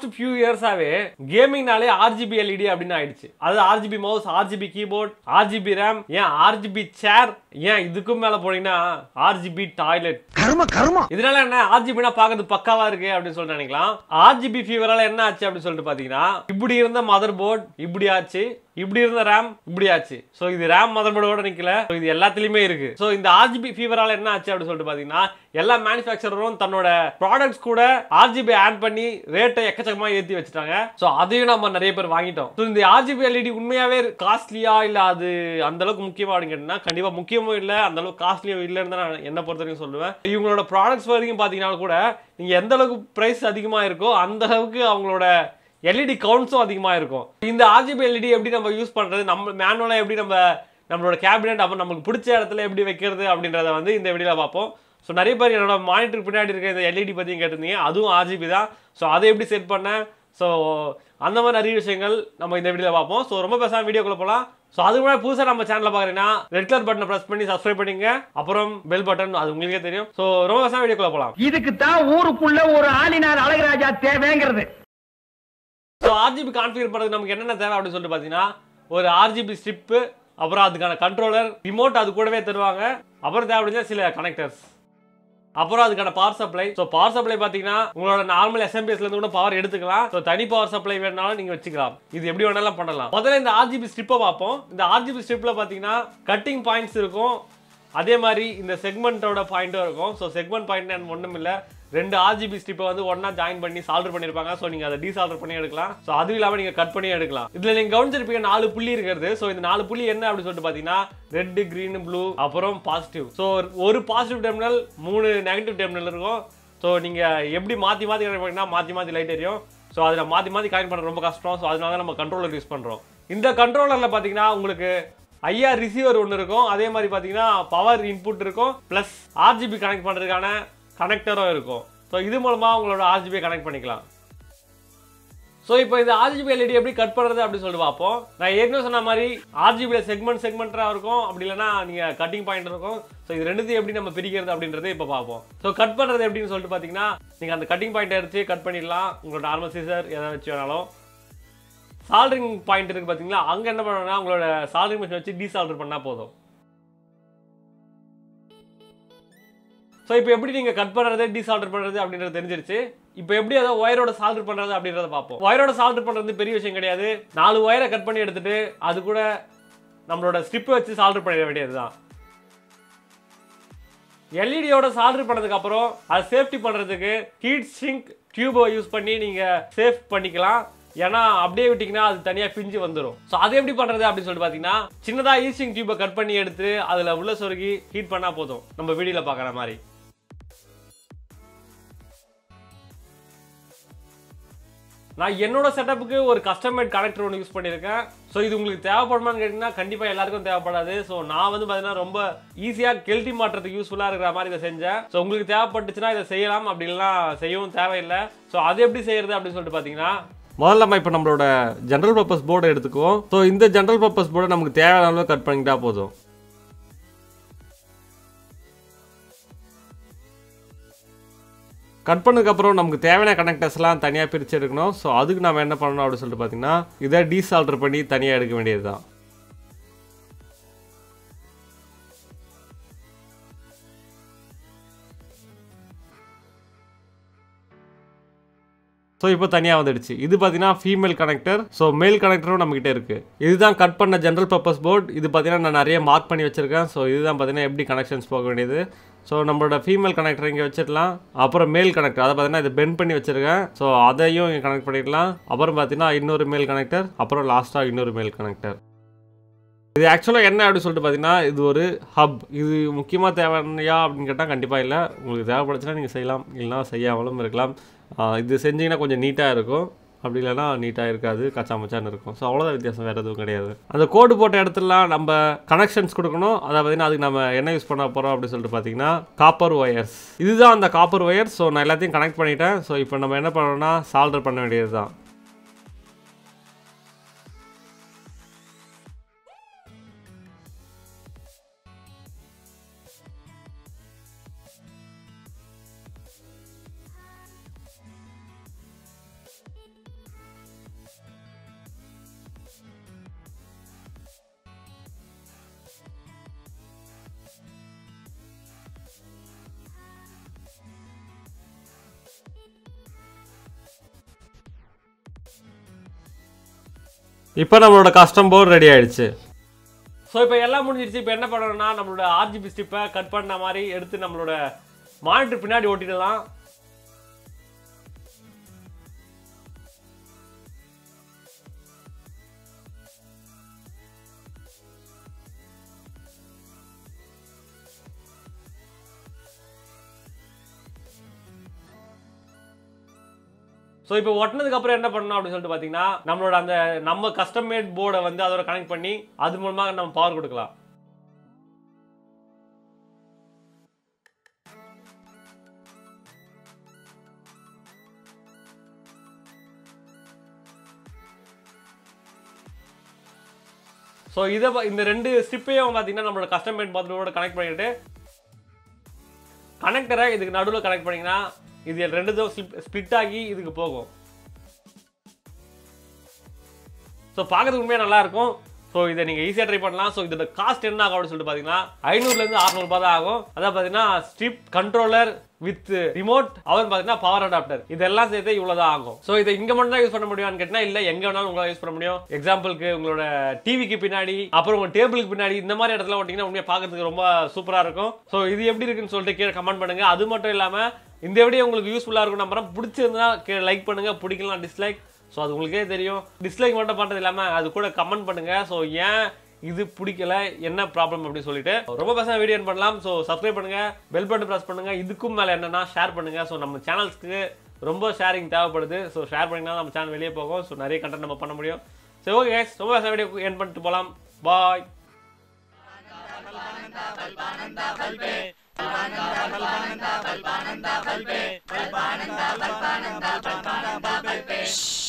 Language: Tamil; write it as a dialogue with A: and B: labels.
A: லாஸ்ட் ஃபியூ இயர்ஸாவே கேமிங்னாலே ஆர்ஜிபி எல்இடி அப்படின்னு ஆயிடுச்சு அது RGB mouse RGB keyboard RGB RAM ஏன் ஆர்ஜிபி சேர் ஏன் இதுக்கும் மேல போனீங்கன்னா ஆர்ஜிபி டாய்லெட்
B: கர்ம கர்ம
A: இதனால என்ன ஆர்ஜிபினா பார்க்கறது பக்காவா இருக்கு அப்படின்னு சொல்லிட்டு நினைக்கலாம் ஆர்ஜிபி ஃபீவரால என்ன ஆச்சு அப்படின்னு சொல்லிட்டு பாத்தீங்கன்னா இப்படி இருந்த மதர் போர்ட் இப்படி ஆச்சு இப்படி இருந்த ரேம் இப்படி ஆச்சு சோ இது ரேம் மதர் போர்டோட நிக்கல So இது எல்லாத்துலயுமே இருக்கு சோ இந்த ஆர்ஜிபி ஃபீவரால என்ன ஆச்சு அப்படின்னு சொல்லிட்டு பாத்தீங்கன்னா எல்லா மேனுஃபேக்சரரும் தன்னோட ப்ராடக்ட்ஸ் கூட ஆர்ஜிபி ஆட் பண்ணி ரேட்டை எக்கச்சக்கமா ஏத்தி வச்சுட்டாங்க சோ அதையும் நம்ம நிறைய பேர் வாங்கிட்டோம் சோ இந்த ஆர்ஜிபி எல்இடி உண்மையாவே காஸ்ட்லியா இல்ல அது அந்த அளவுக்கு முக்கியமா அப்படின்னு கேட்டீங்கன்னா கண்டிப்பா முக்கியமும் இல்ல அந்த அளவுக்கு காஸ்ட்லியும் இல்லைன்னு தான் நான் என்ன பொறுத்த வரைக்கும் சொல்லுவேன் இவங்களோட ப்ராடக்ட்ஸ் வரைக்கும் பாத்தீங்கன்னா கூட நீங்க எந்த அளவுக்கு பிரைஸ் அதிகமா இருக்கோ அந்த அளவுக்கு அவங்களோட எல்இடி கவுண்ட்ஸும் அதிகமாக இருக்கும் இந்த ஆர்ஜிபி எல்இடி எப்படி நம்ம யூஸ் பண்ணுறது நம்ம மேனுவலாக எப்படி நம்ம நம்மளோட கேபினெட் அப்போ நமக்கு பிடிச்ச இடத்துல எப்படி வைக்கிறது அப்படின்றத வந்து இந்த வீடியோவில் பார்ப்போம் ஸோ நிறைய பேர் என்னோட மானிட்டர் பின்னாடி இருக்க இந்த எல்இடி பற்றியும் கேட்டிருந்தீங்க அதுவும் ஆர்ஜிபி தான் ஸோ அதை எப்படி செட் பண்ணேன் ஸோ அந்த மாதிரி நிறைய விஷயங்கள் நம்ம இந்த வீடியோவில் பார்ப்போம் ஸோ ரொம்ப பேசாம வீடியோக்குள்ள போகலாம் ஸோ அதுக்கு முன்னாடி புதுசாக நம்ம சேனலில் பார்க்குறீங்கன்னா ரெட் கலர் பட்டனை ப்ரெஸ் பண்ணி சப்ஸ்கிரைப் பண்ணிங்க அப்புறம் பெல் பட்டன் அது உங்களுக்கே தெரியும் ஸோ ரொம்ப பேசாம வீடியோக்குள்ள போகலாம்
B: இதுக்கு தான் ஊருக்குள்ள ஒரு ஆளினார் அழகராஜா தேவைங்கிறது
A: ஸோ ஆர்ஜிபி கான்ஃபிகர் பண்ணுறதுக்கு நமக்கு என்னென்ன தேவை அப்படின்னு சொல்லிட்டு பார்த்தீங்கன்னா ஒரு ஆர்ஜிபி ஸ்ட்ரிப்பு அப்புறம் அதுக்கான கண்ட்ரோலர் ரிமோட் அது கூடவே தருவாங்க அப்புறம் தேவைப்படுச்சா சில கனெக்டர்ஸ் அப்புறம் அதுக்கான power supply so power supply பார்த்தீங்கன்னா உங்களோட நார்மல் எஸ்எம்பிஎஸ்ல இருந்து கூட பவர் எடுத்துக்கலாம் ஸோ தனி பவர் சப்ளை வேணாலும் நீங்க வச்சுக்கலாம் இது எப்படி வேணாலும் பண்ணலாம் முதல்ல இந்த ஆர்ஜிபி ஸ்ட்ரிப்பை பார்ப்போம் இந்த ஆர்ஜிபி ஸ்ட்ரிப்ல பார்த்தீங்கன்னா கட்டிங் பாயிண்ட்ஸ் இருக்கும் அதே மாதிரி இந்த செக்மெண்ட்டோட பாயிண்ட்டும் இருக்கும் ஸோ செக்மெண்ட் பாயிண்ட் ஒன்றும் இல்லை ரெண்டு ஆர்ஜிபி ஸ்ட்ரிப்பை வந்து ஒண்ணா ஜாயின் பண்ணி சால்டர் பண்ணியிருப்பாங்க ஸோ நீங்கள் அதை டீசால்டர் பண்ணி எடுக்கலாம் ஸோ அதுவும் இல்லாமல் நீங்கள் கட் பண்ணி எடுக்கலாம் இதில் நீங்கள் கவனிச்சிருப்பீங்க நாலு புள்ளி இருக்கிறது ஸோ இந்த நாலு புள்ளி என்ன அப்படின்னு சொல்லிட்டு பார்த்தீங்கன்னா ரெட் green ப்ளூ அப்புறம் பாசிட்டிவ் ஸோ ஒரு பாசிட்டிவ் டெர்மினல் மூணு நெகட்டிவ் டெர்மினல் இருக்கும் ஸோ நீங்கள் எப்படி மாற்றி மாற்றி கனெக்ட் பண்ணிங்கன்னா மாற்றி மாற்றி லைட் எரியும் ஸோ அதில் மாற்றி மாற்றி கனெக்ட் பண்ணுறது ரொம்ப கஷ்டம் ஸோ அதனால தான் நம்ம கண்ட்ரோலர் யூஸ் பண்ணுறோம் இந்த கண்ட்ரோலரில் பார்த்தீங்கன்னா உங்களுக்கு ஐஆர் ரிசீவர் ஒன்று இருக்கும் அதே மாதிரி பார்த்தீங்கன்னா பவர் இன்புட் இருக்கும் ப்ளஸ் ஆர்ஜிபி கனெக்ட் பண்ணுறதுக்கான கனெக்டரும் இருக்கும் ஸோ இது மூலமாக உங்களோட ஆர்ஜிபியை கனெக்ட் பண்ணிக்கலாம் ஸோ இப்போ இந்த ஆர்ஜிபி எல்இடி எப்படி கட் பண்ணுறது அப்படின்னு சொல்லிட்டு பார்ப்போம் நான் ஏற்கனவே சொன்ன மாதிரி ஆர்ஜிபியில் செக்மெண்ட் செக்மெண்ட்டாக இருக்கும் அப்படி இல்லைன்னா நீங்கள் கட்டிங் பாயிண்ட் இருக்கும் ஸோ இது ரெண்டுத்தையும் எப்படி நம்ம பிரிக்கிறது அப்படின்றத இப்போ பார்ப்போம் ஸோ கட் பண்ணுறது எப்படின்னு சொல்லிட்டு பார்த்தீங்கன்னா நீங்கள் அந்த கட்டிங் பாயிண்ட் எடுத்து கட் பண்ணிடலாம் உங்களோட நார்மல் சீசர் எதை வச்சு வேணாலும் சால்டரிங் பாயிண்ட் இருக்கு பார்த்தீங்களா அங்கே என்ன பண்ணணும்னா உங்களோட சால்டரிங் மிஷின் வச்சு டீசால்டர் பண்ணால் போதும் ஸோ இப்போ எப்படி நீங்கள் கட் பண்ணுறது டீசால்டர் பண்ணுறது அப்படின்றது தெரிஞ்சிருச்சு இப்போ எப்படி அதை ஒயரோட சால்டர் பண்ணுறது அப்படின்றத பார்ப்போம் ஒயரோட சால்டர் பண்ணுறது பெரிய விஷயம் கிடையாது நாலு ஒயரை கட் பண்ணி எடுத்துட்டு அது கூட நம்மளோட ஸ்ட்ரிப்பை வச்சு சால்டர் பண்ணிட வேண்டியது தான் எல்இடியோட சால்டர் பண்ணதுக்கு அப்புறம் அதை சேஃப்டி பண்ணுறதுக்கு ஹீட் சிங்க் டியூபை யூஸ் பண்ணி நீங்கள் சேஃப் பண்ணிக்கலாம் ஏன்னா அப்படியே விட்டிங்கன்னா அது தனியாக பிஞ்சு வந்துடும் ஸோ அது எப்படி பண்ணுறது அப்படின்னு சொல்லிட்டு பார்த்தீங்கன்னா சின்னதாக ஈஸ்டிங் டியூபை கட் பண்ணி எடுத்து அதில் உள்ள சொருகி ஹீட் பண்ணால் போதும் நம்ம வீடியோவில் பார்க்குற மாதிரி நான் என்னோட செட்டப்புக்கு ஒரு கஸ்டமைட் கனெக்டர் ஒன்று யூஸ் பண்ணியிருக்கேன் ஸோ இது உங்களுக்கு தேவைப்படுமான்னு கேட்டிங்கன்னா கண்டிப்பாக எல்லாருக்கும் தேவைப்படாது ஸோ நான் வந்து பார்த்தீங்கன்னா ரொம்ப ஈஸியாக கெல்ட்டி மாட்டுறதுக்கு யூஸ்ஃபுல்லாக இருக்கிற மாதிரி இதை செஞ்சேன் ஸோ உங்களுக்கு தேவைப்பட்டுச்சுன்னா இதை செய்யலாம் அப்படி இல்லைனா செய்யவும் தேவையில்லை ஸோ அது எப்படி செய்யறது அப்படின்னு சொல்லிட்டு பார்த்தீங்கன்னா முதல்ல நம்ம இப்போ நம்மளோட ஜென்ரல் பர்பஸ் போர்டை எடுத்துக்குவோம் ஸோ இந்த ஜென்ரல் பர்பஸ் போர்டை நமக்கு தேவையான அளவு கட் பண்ணிக்கிட்டா போதும் கட் பண்ணதுக்கப்புறம் நமக்கு தேவையான கனெக்டர்ஸ்லாம் தனியாக பிரித்து எடுக்கணும் ஸோ அதுக்கு நம்ம என்ன பண்ணணும் அப்படின்னு சொல்லிட்டு பார்த்தீங்கன்னா இதை டீசால்டர் பண்ணி தனியாக எடுக்க வேண்டியது தான் ஸோ இப்போ தனியாக வந்துடுச்சு இது பார்த்தீங்கன்னா ஃபீமேல் கனெக்டர் ஸோ மேல் கனெக்டரும் நம்மகிட்ட இருக்குது இதுதான் கட் பண்ண ஜென்ரல் பர்பஸ் போர்ட் இது பார்த்தீங்கன்னா நான் நிறைய மார்க் பண்ணி வச்சிருக்கேன் ஸோ இதுதான் பார்த்தீங்கன்னா எப்படி கனெக்ஷன்ஸ் போக வேண்டியது ஸோ நம்மளோட ஃபீமேல் கனெக்டர் இங்கே வச்சிடலாம் அப்புறம் மேல் கனெக்டர் அதை பார்த்தீங்கன்னா இது பெண்ட் பண்ணி வச்சிருக்கேன் ஸோ அதையும் இங்கே கனெக்ட் பண்ணிக்கலாம் அப்புறம் பார்த்தீங்கன்னா இன்னொரு மேல் கனெக்டர் அப்புறம் லாஸ்ட்டாக இன்னொரு மேல் கனெக்டர் இது ஆக்சுவலாக என்ன அப்படின்னு சொல்லிட்டு பார்த்தீங்கன்னா இது ஒரு ஹப் இது முக்கியமாக தேவையா அப்படின்னு கேட்டால் கண்டிப்பாக இல்லை உங்களுக்கு தேவைப்படுச்சுன்னா நீங்கள் செய்யலாம் இல்லைனா செய்யாமலும் இருக்கலாம் ஆஹ் இது செஞ்சீங்கன்னா கொஞ்சம் நீட்டாக இருக்கும் அப்படி இல்லைன்னா நீட்டாக இருக்காது கச்சா மச்சான்னு இருக்கும் ஸோ அவ்வளோதான் வித்தியாசம் வேறு எதுவும் கிடையாது அந்த கோடு போட்ட இடத்துலலாம் நம்ம கனெக்ஷன்ஸ் கொடுக்கணும் அதை பார்த்தீங்கன்னா அதுக்கு நம்ம என்ன யூஸ் பண்ண போகிறோம் அப்படின்னு சொல்லிட்டு பார்த்தீங்கன்னா காப்பர் ஒயர்ஸ் இதுதான் அந்த காப்பர் ஒயர்ஸ் ஸோ நான் எல்லாத்தையும் கனெக்ட் பண்ணிட்டேன் ஸோ இப்போ நம்ம என்ன பண்ணணும்னா சால்டர் பண்ண வேண்டியது தான் இப்போ நம்மளோட கஸ்டம் போர்டு ரெடி ஆயிடுச்சு ஸோ இப்போ எல்லாம் முடிஞ்சிருச்சு இப்போ என்ன பண்ணணும்னா நம்மளோட ஆர்ஜிபி ஸ்டிப்பை கட் பண்ண மாதிரி எடுத்து நம்மளோட மானிட்டர் பின்னாடி ஓட்டிடலாம் ஸோ இப்போ ஒட்டினதுக்கு அப்புறம் என்ன பண்ணணும் அப்படின்னு சொல்லிட்டு பார்த்தீங்கன்னா நம்மளோட அந்த நம்ம கஸ்டம் மேட் போர்டை வந்து அதோட கனெக்ட் பண்ணி அது மூலமாக நம்ம பவர் கொடுக்கலாம் ஸோ இதை ப- இந்த ரெண்டு ஸ்ட்ரிப்பையும் பார்த்தீங்கன்னா நம்மளோட கஸ்டம் மேட் பாத்ரூமோட கனெக்ட் பண்ணிட்டு கனெக்டரை இதுக்கு நடுவில் கனெக்ட் பண்ணிங்கன்னா இது ரெண்டு ஸ்ப்ளிட் ஆகி இதுக்கு போகும் ஸோ பார்க்கறதுக்கு உண்மையாக நல்லா இருக்கும் ஸோ இதை நீங்கள் ஈஸியாக ட்ரை பண்ணலாம் ஸோ இதோட காஸ்ட் என்ன ஆகும் அப்படின்னு சொல்லிட்டு பார்த்தீங்கன்னா ஐநூறுலேருந்து அறுநூறுபா தான் ஆகும் அதான் பார்த்தீங்கன்னா ஸ்ட்ரிப் கண்ட்ரோலர் வித் ரிமோட் அவர் பார்த்தீங்கன்னா பவர் அடாப்டர் இதெல்லாம் சேர்த்து இவ்வளோ தான் ஆகும் ஸோ இதை இங்கே மட்டும் தான் யூஸ் பண்ண முடியும்னு கேட்டால் இல்லை எங்கே வேணாலும் உங்களால் யூஸ் பண்ண முடியும் எக்ஸாம்பிளுக்கு உங்களோட டிவிக்கு பின்னாடி அப்புறம் உங்கள் டேபிளுக்கு பின்னாடி இந்த மாதிரி இடத்துல ஓட்டிங்கன்னா உண்மையாக பார்க்கறதுக்கு ரொம்ப சூப்பராக இருக்கும் ஸோ இது எப்படி இருக்குன்னு சொல்லிட்டு கீழே கமெண்ட் பண்ணுங்க அது மட்டும் இல்லாமல் இந்த வீடியோ உங்களுக்கு யூஸ்ஃபுல்லாக இருக்கும் நம்புறேன் பிடிச்சிருந்தா கீழே லைக் பண்ணுங்க பிடிக்கலாம் டிஸ்லைக் ஸோ அது உங்களுக்கே தெரியும் டிஸ்லைக் மட்டும் பண்ணுறது இல்லாமல் அது கூட கமெண்ட் பண்ணுங்க ஸோ ஏன் இது பிடிக்கல என்ன ப்ராப்ளம் அப்படின்னு சொல்லிட்டு ரொம்ப பேச வீடியோ பண்ணலாம் ஸோ சப்ஸ்கிரைப் பண்ணுங்க பெல் பட்டன் ப்ரெஸ் பண்ணுங்க இதுக்கும் மேலே என்னன்னா ஷேர் பண்ணுங்க ஸோ நம்ம சேனல்ஸ்க்கு ரொம்ப ஷேரிங் தேவைப்படுது ஸோ ஷேர் பண்ணிங்கன்னா நம்ம சேனல் வெளியே போகும் ஸோ நிறைய கண்டென்ட் நம்ம பண்ண முடியும் சரி ஓகே guys ரொம்ப பேச வீடியோ என் பண்ணிட்டு போகலாம் பாய்
C: Shh.